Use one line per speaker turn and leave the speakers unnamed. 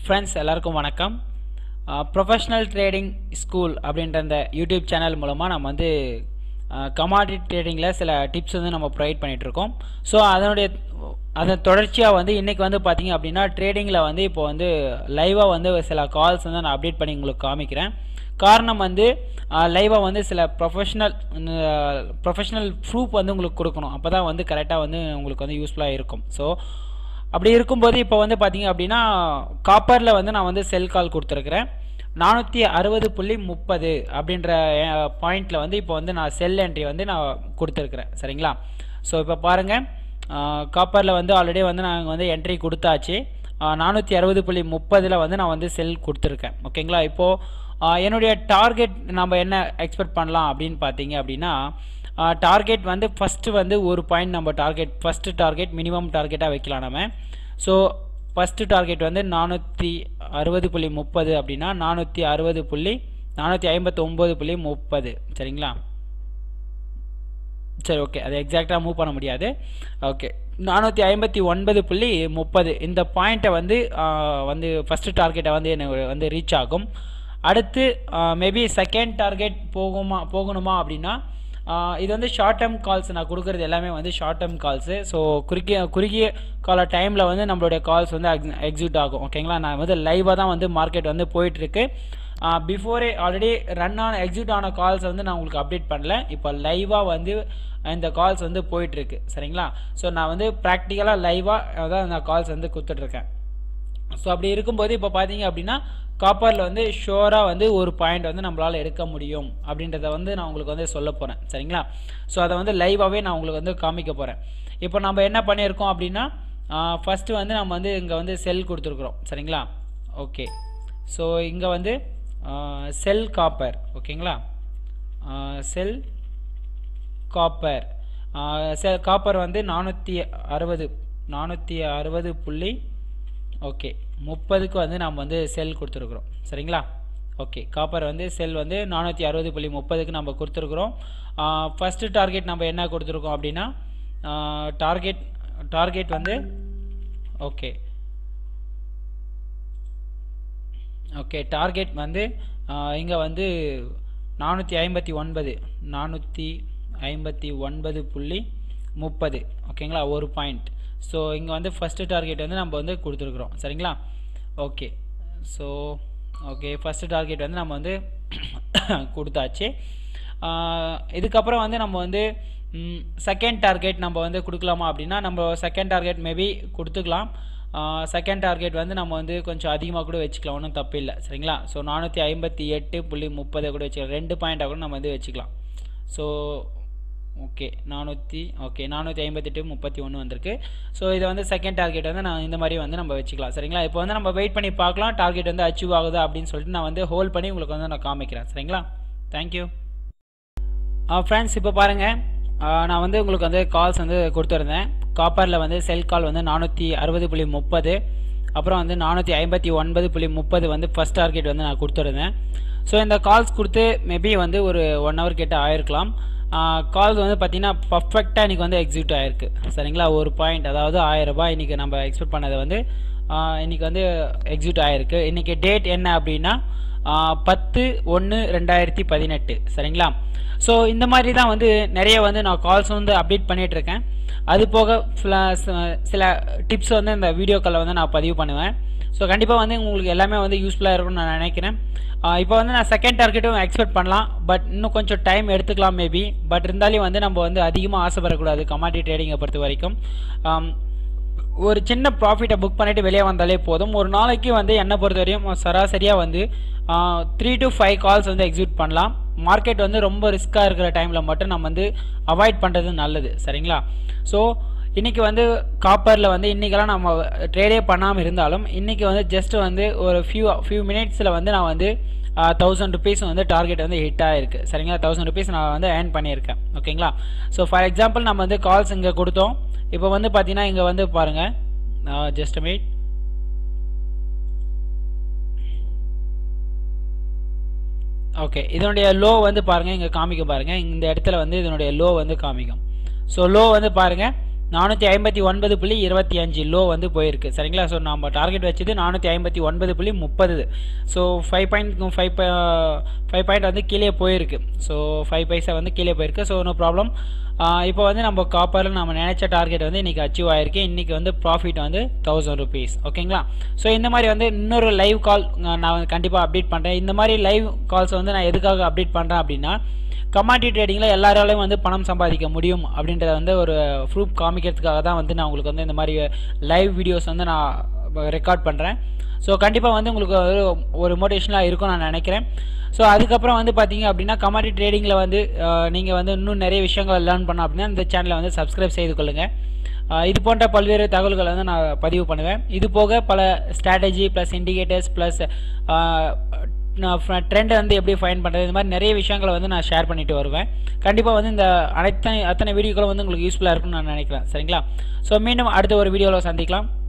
friends எல்லாருக்கும் வணக்கம் professional trading school அப்படின்ற அந்த யூடியூப் சேனல் மூலமாக நம்ம வந்து கமாடிட்டி ட்ரேடிங்கில் சில டிப்ஸ் வந்து நம்ம ப்ரொவைட் பண்ணிகிட்ருக்கோம் ஸோ அதனுடைய அதன் தொடர்ச்சியாக வந்து இன்றைக்கி வந்து பார்த்திங்க அப்படின்னா ட்ரேடிங்கில் வந்து இப்போ வந்து லைவாக வந்து சில கால்ஸ் வந்து நான் அப்டேட் பண்ணி உங்களுக்கு காமிக்கிறேன் காரணம் வந்து லைவாக வந்து சில ப்ரொஃபஷ்னல் ப்ரொஃபஷ்னல் ப்ரூஃப் வந்து உங்களுக்கு கொடுக்கணும் அப்போ தான் வந்து கரெக்டாக வந்து உங்களுக்கு வந்து யூஸ்ஃபுல்லாக இருக்கும் ஸோ அப்படி இருக்கும்போது இப்போ வந்து பார்த்தீங்க அப்படின்னா காப்பரில் வந்து நான் வந்து செல் கால் கொடுத்துருக்குறேன் நானூற்றி அறுபது புள்ளி முப்பது அப்படின்ற பாயிண்டில் வந்து இப்போ வந்து நான் செல் என்ட்ரி வந்து நான் கொடுத்துருக்குறேன் சரிங்களா ஸோ இப்போ பாருங்கள் காப்பரில் வந்து ஆல்ரெடி வந்து நாங்கள் வந்து என்ட்ரி கொடுத்தாச்சு நானூற்றி அறுபது புள்ளி முப்பதில் வந்து நான் வந்து செல் கொடுத்துருக்கேன் ஓகேங்களா இப்போது என்னுடைய டார்கெட் நம்ம என்ன எக்ஸ்பெக்ட் பண்ணலாம் அப்படின்னு பார்த்தீங்க அப்படின்னா டார்கெட் வந்து ஃபஸ்ட்டு வந்து ஒரு பாயிண்ட் நம்ம டார்கெட் ஃபஸ்ட்டு டார்கெட் மினிமம் டார்கெட்டாக வைக்கலாம் நம்ம ஸோ ஃபஸ்ட்டு டார்கெட் வந்து நானூற்றி அறுபது புள்ளி முப்பது அப்படின்னா நானூற்றி அறுபது புள்ளி நானூற்றி ஐம்பத்தி ஒம்பது புள்ளி முப்பது சரிங்களா சரி ஓகே அது எக்ஸாக்டாக மூவ் பண்ண முடியாது ஓகே நானூற்றி ஐம்பத்தி ஒன்பது புள்ளி முப்பது இந்த பாயிண்ட்டை வந்து வந்து ஃபஸ்ட்டு டார்கெட்டை வந்து எனக்கு வந்து ரீச் ஆகும் அடுத்து மேபி செகண்ட் டார்கெட் போகுமா போகணுமா அப்படின்னா இது வந்து ஷார்ட் டேர்ம் கால்ஸ் நான் கொடுக்குறது எல்லாமே வந்து ஷார்ட் டேர்ம் கால்ஸு ஸோ குறுகிய குறுகிய கால டைமில் வந்து நம்மளுடைய கால்ஸ் வந்து எக்ஸிக்யூட் ஆகும் ஓகேங்களா நான் வந்து லைவாக தான் வந்து மார்க்கெட் வந்து போயிட்டுருக்கு பிஃபோரே ஆல்ரெடி ரன் ஆன எக்ஸிக்யூட் ஆன கால்ஸ் வந்து நான் உங்களுக்கு அப்டேட் பண்ணல இப்போ லைவாக வந்து இந்த கால்ஸ் வந்து போயிட்டுருக்கு சரிங்களா ஸோ நான் வந்து ப்ராக்டிக்கலாக லைவாக தான் இந்த கால்ஸ் வந்து கொடுத்துட்ருக்கேன் ஸோ அப்படி இருக்கும்போது இப்போ பார்த்தீங்க அப்படின்னா காப்பரில் வந்து ஷோராக வந்து ஒரு பாயிண்ட் வந்து நம்மளால் எடுக்க முடியும் அப்படின்றத வந்து நான் உங்களுக்கு வந்து சொல்ல போகிறேன் சரிங்களா ஸோ அதை வந்து லைவாகவே நான் உங்களுக்கு வந்து காமிக்க போகிறேன் இப்போ நம்ம என்ன பண்ணியிருக்கோம் அப்படின்னா ஃபஸ்ட்டு வந்து நம்ம வந்து இங்கே வந்து செல் கொடுத்துருக்குறோம் சரிங்களா ஓகே ஸோ இங்கே வந்து செல் காப்பர் ஓகேங்களா செல் காப்பர் செல் காப்பர் வந்து நானூற்றி அறுபது நானூற்றி அறுபது புள்ளி ஓகே முப்பதுக்கு வந்து நம்ம வந்து செல் கொடுத்துருக்குறோம் சரிங்களா ஓகே காப்பர் வந்து செல் வந்து நானூற்றி அறுபது புள்ளி முப்பதுக்கு நம்ம கொடுத்துருக்குறோம் ஃபஸ்ட்டு டார்கெட் நம்ம என்ன கொடுத்துருக்கோம் அப்படின்னா டார்கெட் டார்கெட் வந்து ஓகே ஓகே டார்கெட் வந்து இங்கே வந்து நானூற்றி ஐம்பத்தி ஒன்பது நானூற்றி ஐம்பத்தி ஒன்பது புள்ளி முப்பது ஓகேங்களா ஒரு பாயிண்ட் ஸோ இங்கே வந்து ஃபஸ்ட்டு டார்கெட் வந்து நம்ம வந்து கொடுத்துருக்குறோம் சரிங்களா okay so okay first target வந்து நம்ம வந்து கொடுத்தாச்சு இதுக்கப்புறம் வந்து நம்ம வந்து செகண்ட் டார்கெட் நம்ம வந்து கொடுக்கலாமா அப்படின்னா நம்ம செகண்ட் டார்கெட் மேபி கொடுத்துக்கலாம் செகண்ட் டார்கெட் வந்து நம்ம வந்து கொஞ்சம் அதிகமாக கூட வச்சுக்கலாம் ஒன்றும் தப்பு இல்லை சரிங்களா ஸோ நானூற்றி ஐம்பத்தி எட்டு புள்ளி முப்பதை கூட வச்சுக்கலாம் ரெண்டு பாயிண்ட்டாக கூட நம்ம வந்து வச்சுக்கலாம் ஸோ ஓகே நானூற்றி ஓகே நானூற்றி ஐம்பத்தெட்டு முப்பத்தி ஒன்று வந்திருக்கு ஸோ இதை வந்து செகண்ட் டார்கெட் வந்து நான் இந்த மாதிரி வந்து நம்ம வச்சுக்கலாம் சரிங்களா இப்போ வந்து நம்ம வெயிட் பண்ணி பார்க்கலாம் டார்கெட் வந்து அச்சீவ் ஆகுதா அப்படின்னு சொல்லிட்டு நான் வந்து ஹோல்ட் பண்ணி உங்களுக்கு வந்து நான் காமிக்கிறேன் சரிங்களா தேங்க்யூ ஃப்ரெண்ட்ஸ் இப்போ பாருங்கள் நான் வந்து உங்களுக்கு வந்து கால்ஸ் வந்து கொடுத்துருந்தேன் காப்பரில் வந்து செல் கால் வந்து நானூற்றி அறுபது புள்ளி முப்பது அப்புறம் வந்து நானூற்றி ஐம்பத்தி ஒன்பது புள்ளி முப்பது வந்து ஃபஸ்ட் டார்கெட் வந்து நான் கொடுத்துருந்தேன் ஸோ இந்த கால்ஸ் கொடுத்து மேபி வந்து ஒரு ஒன் ஹவர் கிட்ட ஆயிருக்கலாம் கால்ஸ் வந்து பார்த்திங்கன்னா பர்ஃபெக்டாக இன்றைக்கி வந்து எக்ஸிக்யூட் ஆகிருக்கு சரிங்களா ஒரு பாயிண்ட் அதாவது ஆயிரம் ரூபாய் இன்றைக்கி நம்ம எக்ஸ்பெக்ட் பண்ணதை வந்து இன்றைக்கி வந்து எக்ஸிக்யூட் ஆகிருக்கு இன்றைக்கி டேட் என்ன அப்படின்னா பத்து ஒன்று ரெண்டாயிரத்தி பதினெட்டு சரிங்களா ஸோ இந்த மாதிரி தான் வந்து நிறைய வந்து நான் கால்ஸ் வந்து அப்டேட் பண்ணிகிட்ருக்கேன் அது போக சில டிப்ஸ் வந்து இந்த வீடியோக்களில் வந்து நான் பதிவு பண்ணுவேன் ஸோ கண்டிப்பாக வந்து உங்களுக்கு எல்லாமே வந்து யூஸ்ஃபுல்லாக இருக்கும்னு நான் நினைக்கிறேன் இப்போ வந்து நான் செகண்ட் டார்கெட்டும் எக்ஸ்பெக்ட் பண்ணலாம் பட் இன்னும் கொஞ்சம் டைம் எடுத்துக்கலாம் மேபி பட் இருந்தாலும் வந்து நம்ம வந்து அதிகமாக ஆசைப்படக்கூடாது கமாடி ட்ரேடிங்கை பொறுத்த வரைக்கும் ஒரு சின்ன ப்ராஃபிட்டை புக் பண்ணிவிட்டு வெளியே வந்தாலே போதும் ஒரு நாளைக்கு வந்து என்னை பொறுத்த வரையும் சராசரியாக வந்து த்ரீ டு ஃபைவ் கால்ஸ் வந்து எக்ஸிக்யூட் பண்ணலாம் மார்க்கெட் வந்து ரொம்ப ரிஸ்க்காக இருக்கிற டைமில் மட்டும் நம்ம வந்து அவாய்ட் பண்ணுறது நல்லது சரிங்களா ஸோ இன்றைக்கி வந்து காப்பரில் வந்து இன்றைக்கெல்லாம் நம்ம ட்ரேடே பண்ணாமல் இருந்தாலும் இன்றைக்கி வந்து ஜஸ்ட் வந்து ஒரு ஃபியூ ஃபியூ மினிட்ஸில் வந்து நான் வந்து தௌசண்ட் ருபீஸ் வந்து டார்கெட் வந்து ஹிட் ஆகிருக்கு சரிங்களா தௌசண்ட் ருபீஸ் நான் வந்து ஏர்ன் பண்ணியிருக்கேன் ஓகேங்களா ஸோ ஃபார் எக்ஸாம்பிள் நம்ம வந்து கால்ஸ் இங்கே கொடுத்தோம் இப்போ வந்து பார்த்தீங்கன்னா இங்கே வந்து பாருங்கள் ஜஸ்ட் மீட் ஓகே இதனுடைய லோ வந்து பாருங்கள் இங்கே காமிக்க பாருங்கள் இந்த இடத்துல வந்து இதனுடைய லோ வந்து காமிக்கும் ஸோ லோ வந்து பாருங்கள் நானூற்றி ஐம்பத்தி ஒன்பது புள்ளி இருபத்தி அஞ்சு லோ வந்து போயிருக்கு சரிங்களா ஸோ நம்ம டார்கெட் வச்சது நானூற்றி ஐம்பத்தி ஒன்பது புள்ளி முப்பது so five point five five point வந்து கீழே போயிருக்கு ஸோ ஃபைவ் பைசா வந்து கீழே போயிருக்கு ஸோ நோ ப்ராப்ளம் இப்போ வந்து நம்ம காப்பரில் நம்ம நினச்ச டார்கெட் வந்து இன்றைக்கி அச்சீவ் ஆயிருக்கு இன்றைக்கி வந்து ப்ராஃபிட் வந்து தௌசண்ட் ருபீஸ் ஓகேங்களா ஸோ இந்த மாதிரி வந்து இன்னொரு லைவ் கால் நான் வந்து கண்டிப்பாக அப்டேட் பண்ணுறேன் இந்த மாதிரி லைவ் கால்ஸ் வந்து நான் எதுக்காக அப்டேட் பண்ணுறேன் அப்படின்னா கமாடிட்டி ட்ரேடிங்கில் எல்லாராலையும் வந்து பணம் சம்பாதிக்க முடியும் அப்படின்றத வந்து ஒரு ப்ரூஃப் காமிக்கிறதுக்காக தான் வந்து நான் உங்களுக்கு வந்து இந்த மாதிரி லைவ் வீடியோஸ் வந்து நான் ரெக்கார்ட் பண்ணுறேன் ஸோ கண்டிப்பாக வந்து உங்களுக்கு ஒரு ஒரு மோட்டிவேஷனாக இருக்கும் நான் நினைக்கிறேன் ஸோ அதுக்கப்புறம் வந்து பார்த்தீங்க அப்படின்னா கமாடிட்டி ட்ரேடிங்கில் வந்து நீங்கள் வந்து இன்னும் நிறைய விஷயங்கள் லேர்ன் பண்ணோம் அப்படின்னா இந்த சேனலை வந்து சப்ஸ்கிரைப் செய்து கொள்ளுங்கள் இது போன்ற பல்வேறு தகவல்களை வந்து நான் பதிவு பண்ணுவேன் இது போக பல ஸ்ட்ராட்டஜி ப்ளஸ் இண்டிகேட்டர்ஸ் ப்ளஸ் நான் ட்ரெண்டை வந்து எப்படி ஃபைன் பண்ணுறது இந்த மாதிரி நிறைய விஷயங்களை வந்து நான் ஷேர் பண்ணிட்டு வருவேன் கண்டிப்பாக வந்து இந்த அனைத்தனை அத்தனை வீடியோக்களும் வந்து உங்களுக்கு யூஸ்ஃபுல்லாக இருக்கும்னு நான் நினைக்கிறேன் சரிங்களா ஸோ மீண்டும் அடுத்த ஒரு வீடியோவில் சந்திக்கலாம்